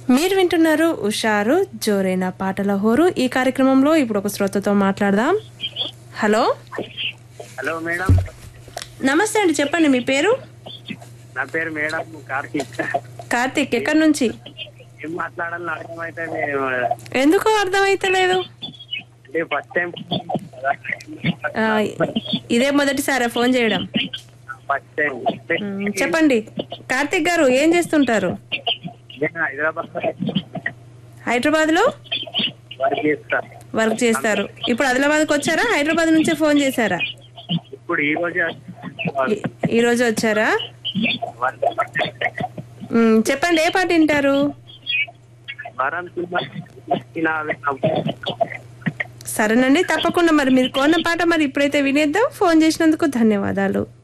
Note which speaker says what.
Speaker 1: మీరు వింటున్నారు ఉషారు జోరైన పాటల హోరు ఈ కార్యక్రమంలో ఇప్పుడు ఒక శ్రోతతో మాట్లాడదాం హలో
Speaker 2: హలో మేడం
Speaker 1: నమస్తే అండి చెప్పండి మీ పేరు
Speaker 2: నా పేరు మేడం కార్తీక్
Speaker 1: కార్తీక్ ఎక్కడి నుంచి
Speaker 2: ఏం మాట్లాడాలని అర్థమైతే
Speaker 1: ఎందుకు అర్థమైతలేదు
Speaker 2: అంటే ఫస్ట్ టైం
Speaker 1: ఆ, ఇదే మొదటిసారా ఫోన్ చేయడం
Speaker 2: ఫస్ట్ టైం
Speaker 1: మ్, చెప్పండి కార్తీక్ గారు ఏం చేస్తుంటారు
Speaker 2: నేను హైదరాబాద్
Speaker 1: హైదరాబాద్ లో
Speaker 2: వర్క్ చేస్తా
Speaker 1: వర్క్ చేస్తారు ఇప్పుడు ఆదిలాబాద్కి వచ్చారా హైదరాబాద్ నుంచే ఫోన్ చేశారా
Speaker 2: ఇప్పుడు ఈ రోజు
Speaker 1: ఈ- ఈ రోజు వచ్చారా మ్, చెప్పండి ఏ పాట వింటారు
Speaker 2: వరం
Speaker 1: సరేనండి తప్పకుండా మరి మీరు కోన్న పాట మరి ఇప్పుడైతే వినేద్దాం ఫోన్ చేసినందుకు ధన్యవాదాలు